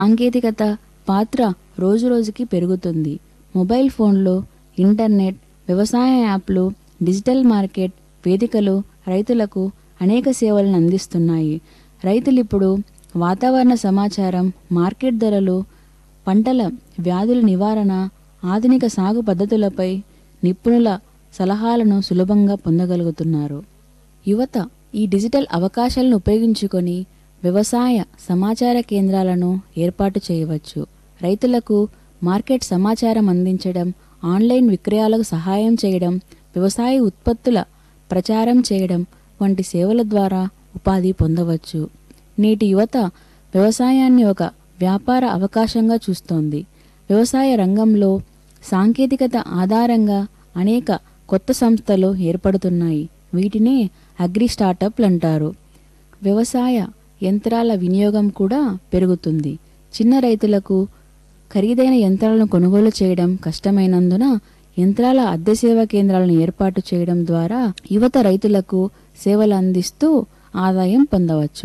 సాంకేతికత పాత్ర రోజురోజుకి పెరుగుతుంది మొబైల్ ఫోన్లు ఇంటర్నెట్ వ్యవసాయ యాప్లు డిజిటల్ మార్కెట్ వేదికలు రైతులకు అనేక సేవలను అందిస్తున్నాయి రైతులు ఇప్పుడు వాతావరణ సమాచారం మార్కెట్ ధరలు పంటల వ్యాధుల నివారణ ఆధునిక సాగు పద్ధతులపై నిపుణుల సలహాలను సులభంగా పొందగలుగుతున్నారు యువత ఈ డిజిటల్ అవకాశాలను ఉపయోగించుకొని వ్యవసాయ సమాచార కేంద్రాలను ఏర్పాటు చేయవచ్చు రైతులకు మార్కెట్ సమాచారం అందించడం ఆన్లైన్ విక్రయాలకు సహాయం చేయడం వ్యవసాయ ఉత్పత్తుల ప్రచారం చేయడం వంటి సేవల ద్వారా ఉపాధి పొందవచ్చు నేటి యువత వ్యవసాయాన్ని ఒక వ్యాపార అవకాశంగా చూస్తోంది వ్యవసాయ రంగంలో సాంకేతికత ఆధారంగా అనేక కొత్త సంస్థలు ఏర్పడుతున్నాయి వీటినే అగ్రి స్టార్టప్లు అంటారు వ్యవసాయ యంత్రాల వినియోగం కూడా పెరుగుతుంది చిన్న రైతులకు ఖరీదైన యంత్రాలను కొనుగోలు చేయడం కష్టమైనందున యంత్రాల అద్దె సేవా కేంద్రాలను ఏర్పాటు చేయడం ద్వారా యువత రైతులకు సేవలు అందిస్తూ ఆదాయం పొందవచ్చు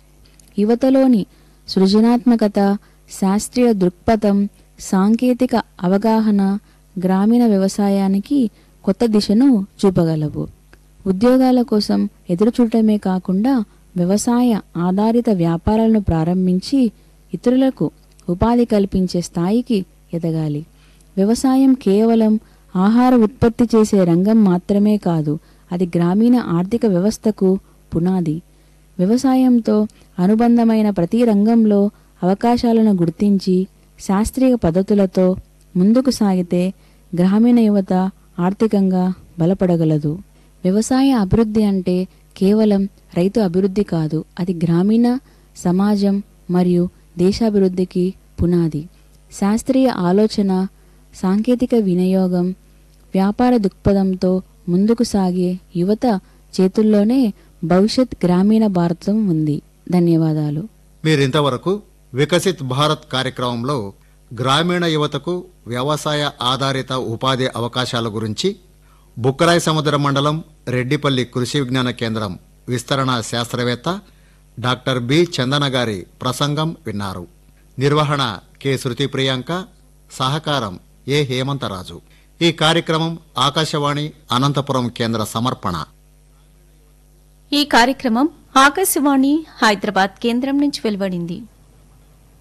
యువతలోని సృజనాత్మకత శాస్త్రీయ దృక్పథం సాంకేతిక అవగాహన గ్రామీణ వ్యవసాయానికి కొత్త దిశను చూపగలవు ఉద్యోగాల కోసం ఎదురుచూడటమే కాకుండా వ్యవసాయ ఆధారిత వ్యాపారాలను ప్రారంభించి ఇతరులకు ఉపాధి కల్పించే స్థాయికి ఎదగాలి వ్యవసాయం కేవలం ఆహార ఉత్పత్తి చేసే రంగం మాత్రమే కాదు అది గ్రామీణ ఆర్థిక వ్యవస్థకు పునాది వ్యవసాయంతో అనుబంధమైన ప్రతి రంగంలో అవకాశాలను గుర్తించి శాస్త్రీయ పద్ధతులతో ముందుకు సాగితే గ్రామీణ యువత ఆర్థికంగా బలపడగలదు వ్యవసాయ అభివృద్ధి అంటే కేవలం రైతు అభివృద్ధి కాదు అది గ్రామీణ సమాజం మరియు దేశాభివృద్ధికి పునాది శాస్త్రీయ ఆలోచన సాంకేతిక వినియోగం వ్యాపార దృక్పథంతో ముందుకు సాగే యువత చేతుల్లోనే భవిష్యత్ గ్రామీణ భారతం ఉంది ధన్యవాదాలు మీరింతవరకు వికసిత్ భారత్ కార్యక్రమంలో గ్రామీణ యువతకు వ్యవసాయ ఆధారిత ఉపాధి అవకాశాల గురించి బుక్కరాయి సముద్ర మండలం రెడ్డిపల్లి కృషి విజ్ఞాన కేంద్రం విస్తరణ శాస్త్రవేత్త డాక్టర్ బి చందన గారి ప్రసంగం విన్నారు నిర్వహణ కె శృతి ప్రియాంక సహకారం ఏ హేమంతరాజు ఈ కార్యక్రమం ఆకాశవాణి అనంతపురం కేంద్ర సమర్పణ ఈ కార్యక్రమం ఆకాశవాణి హైదరాబాద్ కేంద్రం నుంచి వెలువడింది